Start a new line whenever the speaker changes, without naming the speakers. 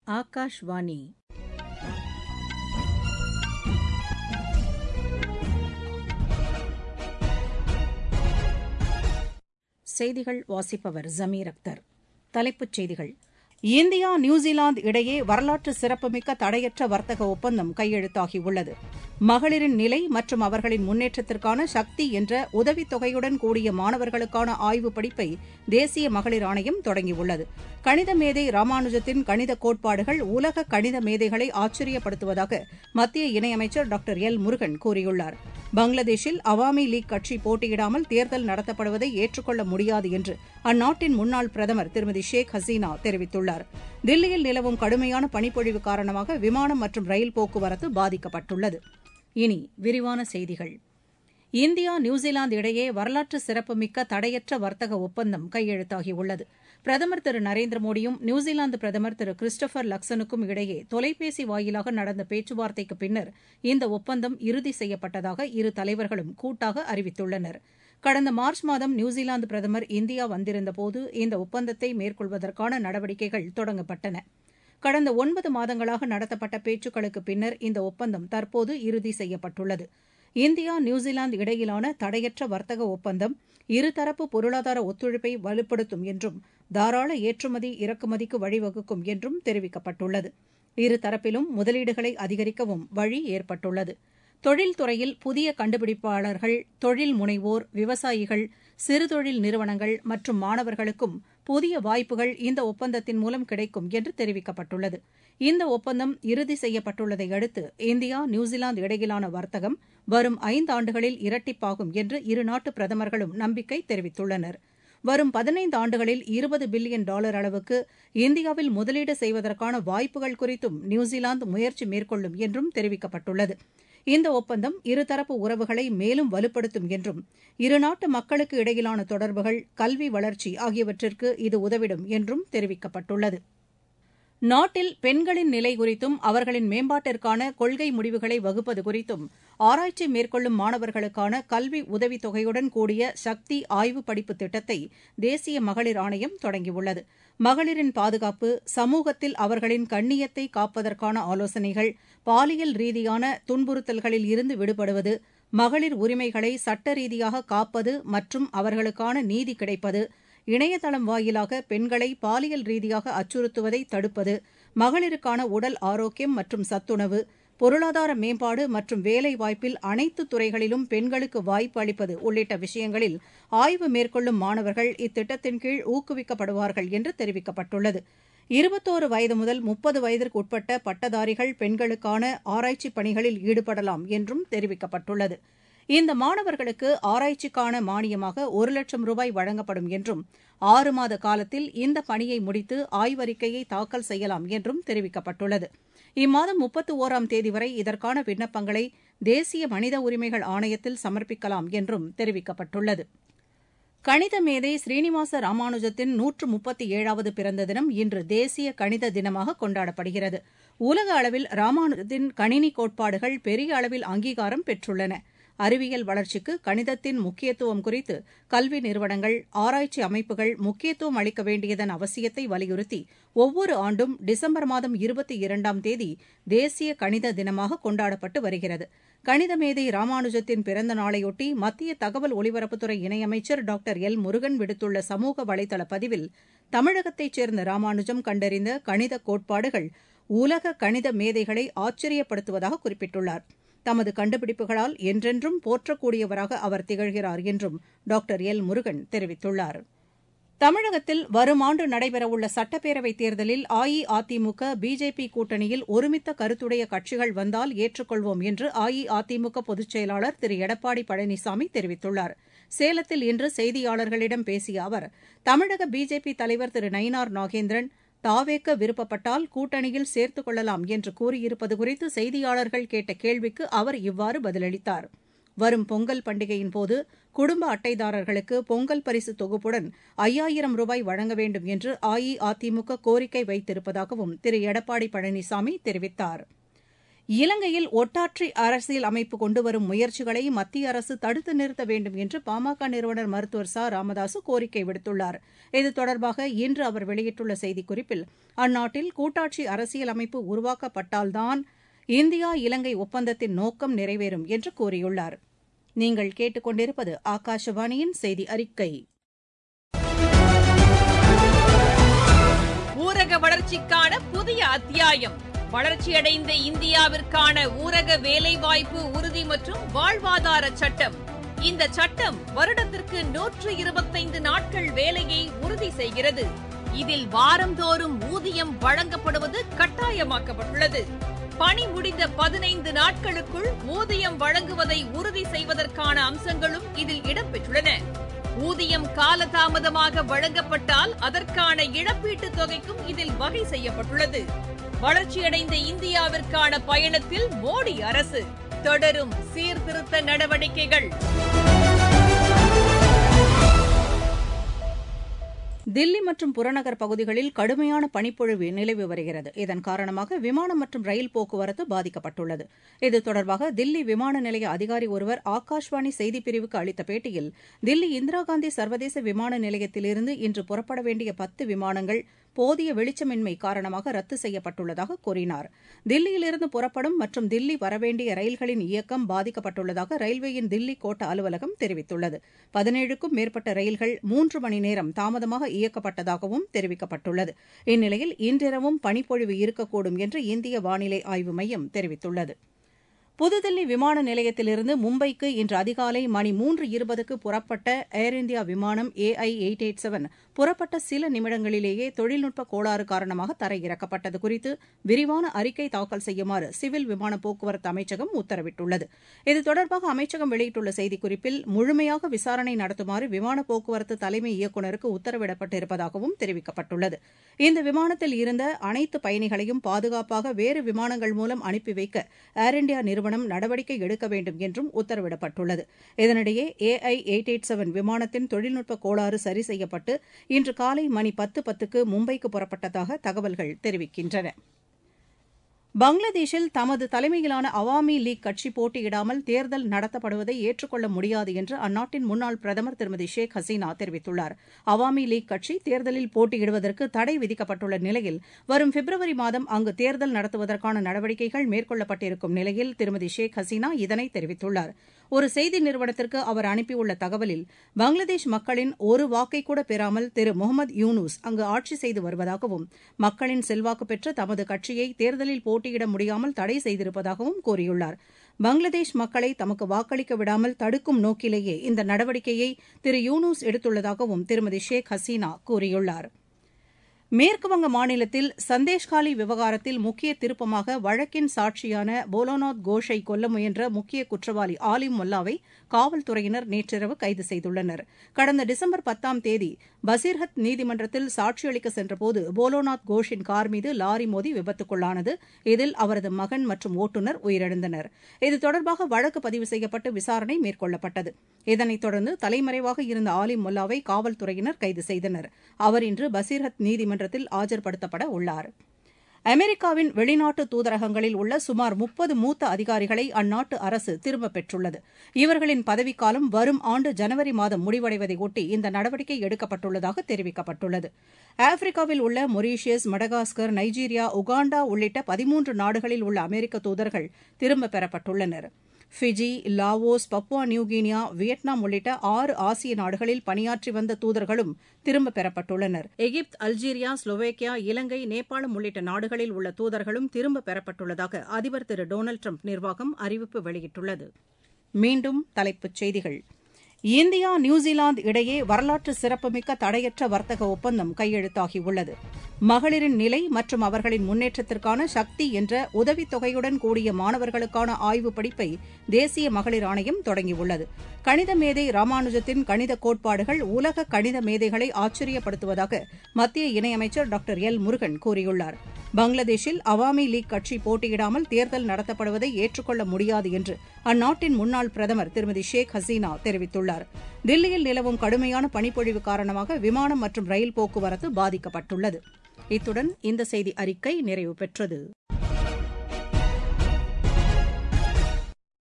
ஆகாஷ்வாணி செய்திகள் வாசிப்பவர் ஜமீர் அக்தர் தலைப்புச் செய்திகள் இந்தியா நியூசிலாந்து இடையே வரலாற்று சிறப்புமிக்க தடையற்ற வர்த்தக ஒப்பந்தம் கையெழுத்தாகியுள்ளது மகளிரின் நிலை மற்றும் அவர்களின் முன்னேற்றத்திற்கான சக்தி என்ற உதவித் தொகையுடன் கூடிய மாணவர்களுக்கான ஆய்வுப் படிப்பை தேசிய மகளிர் ஆணையம் தொடங்கியுள்ளது கணித மேதை ராமானுஜத்தின் கணித கோட்பாடுகள் உலக கணித மேதைகளை ஆச்சரியப்படுத்துவதாக மத்திய இணையமைச்சர் டாக்டர் எல் முருகன் கூறியுள்ளார் பங்களாதேஷில் அவாமி லீக் கட்சி போட்டியிடாமல் தேர்தல் நடத்தப்படுவதை ஏற்றுக்கொள்ள முடியாது என்று அந்நாட்டின் முன்னாள் பிரதமர் திருமதி ஷேக் ஹசீனா தெரிவித்துள்ளார் தில்லியில் நிலவும் கடுமையான பனிப்பொழிவு காரணமாக விமானம் மற்றும் ரயில் போக்குவரத்து பாதிக்கப்பட்டுள்ளது இனி விரிவான செய்திகள் இந்தியா நியூசிலாந்து இடையே வரலாற்று சிறப்புமிக்க தடையற்ற வர்த்தக ஒப்பந்தம் கையெழுத்தாகியுள்ளது பிரதமர் திரு நரேந்திர மோடியும் நியூசிலாந்து பிரதமர் திரு கிறிஸ்டோபர் லக்சனுக்கும் இடையே தொலைபேசி வாயிலாக நடந்த பேச்சுவார்த்தைக்கு பின்னர் இந்த ஒப்பந்தம் இறுதி செய்யப்பட்டதாக இரு தலைவர்களும் கூட்டாக அறிவித்துள்ளனர் கடந்த மார்ச் மாதம் நியூசிலாந்து பிரதமர் இந்தியா வந்திருந்தபோது இந்த ஒப்பந்தத்தை மேற்கொள்வதற்கான நடவடிக்கைகள் தொடங்கப்பட்டன கடந்த ஒன்பது மாதங்களாக நடத்தப்பட்ட பேச்சுக்களுக்கு பின்னர் இந்த ஒப்பந்தம் தற்போது இறுதி செய்யப்பட்டுள்ளது இந்தியா நியூசிலாந்து இடையிலான தடையற்ற வர்த்தக ஒப்பந்தம் இருதரப்பு பொருளாதார ஒத்துழைப்பை வலுப்படுத்தும் என்றும் தாராள ஏற்றுமதி இறக்குமதிக்கு வழிவகுக்கும் என்றும் தெரிவிக்கப்பட்டுள்ளது இருதரப்பிலும் முதலீடுகளை அதிகரிக்கவும் வழி ஏற்பட்டுள்ளது தொழில்துறையில் புதிய கண்டுபிடிப்பாளர்கள் தொழில் முனைவோர் விவசாயிகள் சிறுதொழில் நிறுவனங்கள் மற்றும் மாணவர்களுக்கும் புதிய வாய்ப்புகள் இந்த ஒப்பந்தத்தின் மூலம் கிடைக்கும் என்று தெரிவிக்கப்பட்டுள்ளது இந்த ஒப்பந்தம் இறுதி செய்யப்பட்டுள்ளதை அடுத்து இந்தியா நியூசிலாந்து இடையிலான வர்த்தகம் வரும் ஐந்தாண்டுகளில் இரட்டிப்பாகும் என்று இருநாட்டு பிரதமர்களும் நம்பிக்கை தெரிவித்துள்ளனர் வரும் பதினைந்து ஆண்டுகளில் இருபது பில்லியன் டாலர் அளவுக்கு இந்தியாவில் முதலீடு செய்வதற்கான வாய்ப்புகள் குறித்தும் நியூசிலாந்து முயற்சி மேற்கொள்ளும் என்றும் தெரிவிக்கப்பட்டுள்ளது இந்த ஒப்பந்தம் இருதரப்பு உறவுகளை மேலும் வலுப்படுத்தும் என்றும் இருநாட்டு மக்களுக்கு இடையிலான தொடர்புகள் கல்வி வளர்ச்சி ஆகியவற்றிற்கு இது உதவிடும் என்றும் தெரிவிக்கப்பட்டுள்ளது நாட்டில் பெண்களின் நிலை குறித்தும் அவர்களின் மேம்பாட்டிற்கான கொள்கை முடிவுகளை வகுப்பது குறித்தும் ஆராய்ச்சி மேற்கொள்ளும் மாணவர்களுக்கான கல்வி உதவித் தொகையுடன் கூடிய சக்தி ஆய்வு படிப்பு திட்டத்தை தேசிய மகளிர் ஆணையம் தொடங்கியுள்ளது மகளிரின் பாதுகாப்பு சமூகத்தில் அவர்களின் கண்ணியத்தை காப்பதற்கான ஆலோசனைகள் பாலியல் ரீதியான துன்புறுத்தல்களில் இருந்து விடுபடுவது மகளிர் உரிமைகளை சட்ட ரீதியாக காப்பது மற்றும் அவர்களுக்கான நீதி கிடைப்பது இணையதளம் வாயிலாக பெண்களை பாலியல் ரீதியாக அச்சுறுத்துவதை தடுப்பது மகளிருக்கான உடல் ஆரோக்கியம் மற்றும் சத்துணவு பொருளாதார மேம்பாடு மற்றும் வேலைவாய்ப்பில் அனைத்து துறைகளிலும் பெண்களுக்கு வாய்ப்பு அளிப்பது உள்ளிட்ட விஷயங்களில் ஆய்வு மேற்கொள்ளும் மாணவர்கள் இத்திட்டத்தின் கீழ் ஊக்குவிக்கப்படுவார்கள் என்று தெரிவிக்கப்பட்டுள்ளது இருபத்தோரு வயது முதல் முப்பது வயதிற்கு உட்பட்ட பட்டதாரிகள் பெண்களுக்கான ஆராய்ச்சி பணிகளில் ஈடுபடலாம் என்றும் தெரிவிக்கப்பட்டுள்ளது இந்த மாணவர்களுக்கு ஆராய்ச்சிக்கான மானியமாக ஒரு லட்சம் ரூபாய் வழங்கப்படும் என்றும் ஆறு மாத காலத்தில் இந்த பணியை முடித்து ஆய்வறிக்கையை தாக்கல் செய்யலாம் என்றும் தெரிவிக்கப்பட்டுள்ளது இம்மாதம் முப்பத்து ஒராம் தேதி வரை இதற்கான விண்ணப்பங்களை தேசிய மனித உரிமைகள் ஆணையத்தில் சமர்ப்பிக்கலாம் என்றும் தெரிவிக்கப்பட்டுள்ளது கணித மேதை ஸ்ரீனிவாச ராமானுஜத்தின் நூற்று முப்பத்தி ஏழாவது பிறந்த தினம் இன்று தேசிய கணித தினமாக கொண்டாடப்படுகிறது உலக அளவில் ராமானுஜத்தின் கணினி கோட்பாடுகள் பெரிய அளவில் அங்கீகாரம் பெற்றுள்ளன அறிவியல் வளர்ச்சிக்கு கணிதத்தின் முக்கியத்துவம் குறித்து கல்வி நிறுவனங்கள் ஆராய்ச்சி அமைப்புகள் முக்கியத்துவம் அளிக்க வேண்டியதன் அவசியத்தை வலியுறுத்தி ஒவ்வொரு ஆண்டும் டிசம்பர் மாதம் இருபத்தி இரண்டாம் தேதி தேசிய கணித தினமாக கொண்டாடப்பட்டு வருகிறது கணித மேதை ராமானுஜத்தின் பிறந்த நாளையொட்டி மத்திய தகவல் ஒலிபரப்புத்துறை இணையமைச்சர் டாக்டர் எல் முருகன் விடுத்துள்ள சமூக வலைதள பதிவில் தமிழகத்தைச் சேர்ந்த ராமானுஜம் கண்டறிந்த கணித கோட்பாடுகள் உலக கணித மேதைகளை ஆச்சரியப்படுத்துவதாக குறிப்பிட்டுள்ளார் தமது கண்டுபிடிப்புகளால் என்றென்றும் போற்றக்கூடியவராக அவர் திகழ்கிறார் என்றும் டாக்டர் எல் முருகன் தெரிவித்துள்ளார் தமிழகத்தில் வரும் ஆண்டு நடைபெறவுள்ள சட்டப்பேரவைத் தேர்தலில் அஇஅதிமுக பிஜேபி கூட்டணியில் ஒருமித்த கருத்துடைய கட்சிகள் வந்தால் ஏற்றுக்கொள்வோம் என்று அஇஅதிமுக பொதுச் செயலாளர் திரு எடப்பாடி பழனிசாமி தெரிவித்துள்ளார் சேலத்தில் இன்று செய்தியாளர்களிடம் பேசிய அவர் தமிழக பிஜேபி தலைவர் திரு நயினார் நாகேந்திரன் தாவேக்க விருப்பப்பட்டால் கூட்டணியில் சேர்த்துக் கொள்ளலாம் என்று கூறியிருப்பது குறித்து செய்தியாளர்கள் கேட்ட கேள்விக்கு அவர் இவ்வாறு பதிலளித்தார் வரும் பொங்கல் பண்டிகையின் போது குடும்ப அட்டைதாரர்களுக்கு பொங்கல் பரிசு தொகுப்புடன் ஐயாயிரம் ரூபாய் வழங்க வேண்டும் என்று அஇஅதிமுக கோரிக்கை வைத்திருப்பதாகவும் திரு எடப்பாடி பழனிசாமி தெரிவித்தார் இலங்கையில் ஒட்டாற்றி அரசியல் அமைப்பு கொண்டுவரும் முயற்சிகளை மத்திய அரசு தடுத்து நிறுத்த வேண்டும் என்று பாமக நிறுவனர் மருத்துவர் ச ராமதாசு கோரிக்கை விடுத்துள்ளார் இது தொடர்பாக இன்று அவர் வெளியிட்டுள்ள செய்திக்குறிப்பில் அந்நாட்டில் கூட்டாட்சி அரசியல் அமைப்பு உருவாக்கப்பட்டால்தான் இந்தியா இலங்கை ஒப்பந்தத்தின் நோக்கம் நிறைவேறும் என்று கூறியுள்ளார் நீங்கள் கேட்டுக்கொண்டிருப்பது ஆகாஷவாணியின் செய்தி அறிக்கை
ஊரக வளர்ச்சிக்கான புதிய அத்தியாயம் வளர்ச்சியடைந்த இந்தியாவிற்கான ஊரக வேலைவாய்ப்பு உறுதி மற்றும் வாழ்வாதார சட்டம் இந்த சட்டம் வருடத்திற்கு நூற்று இருபத்தைந்து நாட்கள் வேலையை உறுதி செய்கிறது இதில் வாரந்தோறும் ஊதியம் வழங்கப்படுவது கட்டாயமாக்கப்பட்டுள்ளது பணி முடிந்த பதினைந்து நாட்களுக்குள் ஊதியம் வழங்குவதை உறுதி செய்வதற்கான அம்சங்களும் இதில் இடம்பெற்றுள்ளன ஊதியம் காலதாமதமாக வழங்கப்பட்டால் அதற்கான இழப்பீட்டுத் தொகைக்கும் இதில் வகை செய்யப்பட்டுள்ளது வளர்ச்சியடைந்த இந்தியாவிற்கான பயணத்தில் மோடி அரசு தொடரும் சீர்திருத்த நடவடிக்கைகள்
தில்லி மற்றும் புறநகர் பகுதிகளில் கடுமையான பனிப்பொழிவு நிலவி வருகிறது இதன் காரணமாக விமானம் மற்றும் ரயில் போக்குவரத்து பாதிக்கப்பட்டுள்ளது இது தொடர்பாக தில்லி விமான நிலைய அதிகாரி ஒருவர் ஆகாஷ்வாணி செய்திப்பிரிவுக்கு அளித்த பேட்டியில் தில்லி இந்திரா காந்தி சர்வதேச விமான நிலையத்திலிருந்து இன்று புறப்பட வேண்டிய பத்து விமானங்கள் போதிய வெளிச்சமின்மை காரணமாக ரத்து செய்யப்பட்டுள்ளதாக கூறினார் தில்லியிலிருந்து புறப்படும் மற்றும் தில்லி வரவேண்டிய ரயில்களின் இயக்கம் பாதிக்கப்பட்டுள்ளதாக ரயில்வேயின் தில்லி கோட்ட அலுவலகம் தெரிவித்துள்ளது பதினேழுக்கும் மேற்பட்ட ரயில்கள் மூன்று மணி நேரம் தாமதமாக இயக்கப்பட்டதாகவும் தெரிவிக்கப்பட்டுள்ளது இந்நிலையில் இன்றிரவும் பனிப்பொழிவு இருக்கக்கூடும் என்று இந்திய வானிலை ஆய்வு மையம் தெரிவித்துள்ளது புதுதில்லி விமான நிலையத்திலிருந்து மும்பைக்கு இன்று அதிகாலை மணி மூன்று இருபதுக்கு புறப்பட்ட ஏர் இந்தியா விமானம் ஏஐ எயிட் எயிட் செவன் புறப்பட்ட சில நிமிடங்களிலேயே தொழில்நுட்ப கோளாறு காரணமாக தரையிறக்கப்பட்டது குறித்து விரிவான அறிக்கை தாக்கல் செய்யுமாறு சிவில் விமான போக்குவரத்து அமைச்சகம் உத்தரவிட்டுள்ளது இது தொடர்பாக அமைச்சகம் வெளியிட்டுள்ள செய்திக்குறிப்பில் முழுமையாக விசாரணை நடத்துமாறு விமான போக்குவரத்து தலைமை இயக்குநருக்கு உத்தரவிடப்பட்டிருப்பதாகவும் தெரிவிக்கப்பட்டுள்ளது இந்த விமானத்தில் இருந்த அனைத்து பயணிகளையும் பாதுகாப்பாக வேறு விமானங்கள் மூலம் அனுப்பி வைக்க ஏர் இண்டியா நிறுவனம் நடவடிக்கை எடுக்க வேண்டும் என்றும் உத்தரவிடப்பட்டுள்ளது இதனிடையே ஏஐ எயிட் எயிட் செவன் விமானத்தின் தொழில்நுட்ப கோளாறு சரி செய்யப்பட்டு இன்று காலை மணி பத்து பத்துக்கு மும்பைக்கு புறப்பட்டதாக தகவல்கள் தெரிவிக்கின்றன பங்களாதேஷில் தமது தலைமையிலான அவாமி லீக் கட்சி போட்டியிடாமல் தேர்தல் நடத்தப்படுவதை ஏற்றுக்கொள்ள முடியாது என்று அந்நாட்டின் முன்னாள் பிரதமர் திருமதி ஷேக் ஹசீனா தெரிவித்துள்ளார் அவாமி லீக் கட்சி தேர்தலில் போட்டியிடுவதற்கு தடை விதிக்கப்பட்டுள்ள நிலையில் வரும் பிப்ரவரி மாதம் அங்கு தேர்தல் நடத்துவதற்கான நடவடிக்கைகள் மேற்கொள்ளப்பட்டிருக்கும் நிலையில் திருமதி ஷேக் ஹசீனா இதனை தெரிவித்துள்ளார் ஒரு செய்தி நிறுவனத்திற்கு அவர் அனுப்பியுள்ள தகவலில் பங்களாதேஷ் மக்களின் ஒரு வாக்கை கூட பெறாமல் திரு முகமது யூனூஸ் அங்கு ஆட்சி செய்து வருவதாகவும் மக்களின் செல்வாக்கு பெற்ற தமது கட்சியை தேர்தலில் போட்டியிட முடியாமல் தடை செய்திருப்பதாகவும் கூறியுள்ளார் பங்களாதேஷ் மக்களை தமக்கு வாக்களிக்க விடாமல் தடுக்கும் நோக்கிலேயே இந்த நடவடிக்கையை திரு யூனூஸ் எடுத்துள்ளதாகவும் திருமதி ஷேக் ஹசீனா கூறியுள்ளார் மேற்குவங்க மாநிலத்தில் சந்தேஷ்காலி விவகாரத்தில் முக்கிய திருப்பமாக வழக்கின் சாட்சியான போலோநாத் கோஷை கொல்ல முயன்ற முக்கிய குற்றவாளி ஆலிம் முல்லாவை காவல்துறையினர் நேற்றிரவு கைது செய்துள்ளனர் கடந்த டிசம்பர் பத்தாம் தேதி பசீர்ஹத் நீதிமன்றத்தில் சாட்சியளிக்க சென்றபோது போலோநாத் கோஷின் கார் மீது லாரி மோதி விபத்துக்குள்ளானது இதில் அவரது மகன் மற்றும் ஓட்டுநர் உயிரிழந்தனர் இது தொடர்பாக வழக்கு பதிவு செய்யப்பட்டு விசாரணை மேற்கொள்ளப்பட்டது இதனைத் தொடர்ந்து தலைமறைவாக இருந்த ஆலிம் முல்லாவை காவல்துறையினர் கைது செய்தனர் அவர் இன்று பசீர்ஹத் நீதிமன்றத்தில் ஆஜர்படுத்தப்பட உள்ளார் அமெரிக்காவின் வெளிநாட்டு தூதரகங்களில் உள்ள சுமார் முப்பது மூத்த அதிகாரிகளை அந்நாட்டு அரசு திரும்பப் பெற்றுள்ளது இவர்களின் பதவிக்காலம் வரும் ஆண்டு ஜனவரி மாதம் முடிவடைவதை ஒட்டி இந்த நடவடிக்கை எடுக்கப்பட்டுள்ளதாக தெரிவிக்கப்பட்டுள்ளது ஆப்பிரிக்காவில் உள்ள மொரீஷியஸ் மடகாஸ்கர் நைஜீரியா உகாண்டா உள்ளிட்ட பதிமூன்று நாடுகளில் உள்ள அமெரிக்க தூதர்கள் திரும்பப் பெறப்பட்டுள்ளனா் Fiji Laos Papua New Guinea Vietnam உள்ளிட்ட ஆறு ஆசிய நாடுகளில் பணியாற்றி வந்த தூதர்களும் திரும்பப் பெறப்பட்டுள்ளனர் எகிப்து அல்ஜீரியா ஸ்லோவேக்கியா இலங்கை நேபாளம் உள்ளிட்ட நாடுகளில் உள்ள தூதர்களும் திரும்பப் பெறப்பட்டுள்ளதாக அதிபர் திரு டொனால்டு ட்ரம்ப் நிர்வாகம் அறிவிப்பு வெளியிட்டுள்ளது மீண்டும் தலைப்புச் செய்திகள் இந்தியா நியூசிலாந்து இடையே வரலாற்று சிறப்புமிக்க தடையற்ற வர்த்தக ஒப்பந்தம் கையெழுத்தாகியுள்ளது மகளிரின் நிலை மற்றும் அவர்களின் முன்னேற்றத்திற்கான சக்தி என்ற உதவித்தொகையுடன் கூடிய மாணவர்களுக்கான ஆய்வு படிப்பை தேசிய மகளிர் ஆணையம் தொடங்கியுள்ளது கணித மேதை ராமானுஜத்தின் கணித கோட்பாடுகள் உலக கணித மேதைகளை ஆச்சரியப்படுத்துவதாக மத்திய இணையமைச்சர் டாக்டர் எல் முருகன் கூறியுள்ளார் பங்களாதேஷில் அவாமி லீக் கட்சி போட்டியிடாமல் தேர்தல் நடத்தப்படுவதை ஏற்றுக்கொள்ள முடியாது என்று அந்நாட்டின் முன்னாள் பிரதமர் திருமதி ஷேக் ஹசீனா தெரிவித்துள்ளார் தில்லியில் நிலவும் கடுமையான பனிப்பொழிவு காரணமாக விமானம் மற்றும் ரயில் போக்குவரத்து பாதிக்கப்பட்டுள்ளது இத்துடன் இந்த செய்தி அறிக்கை நிறைவு பெற்றது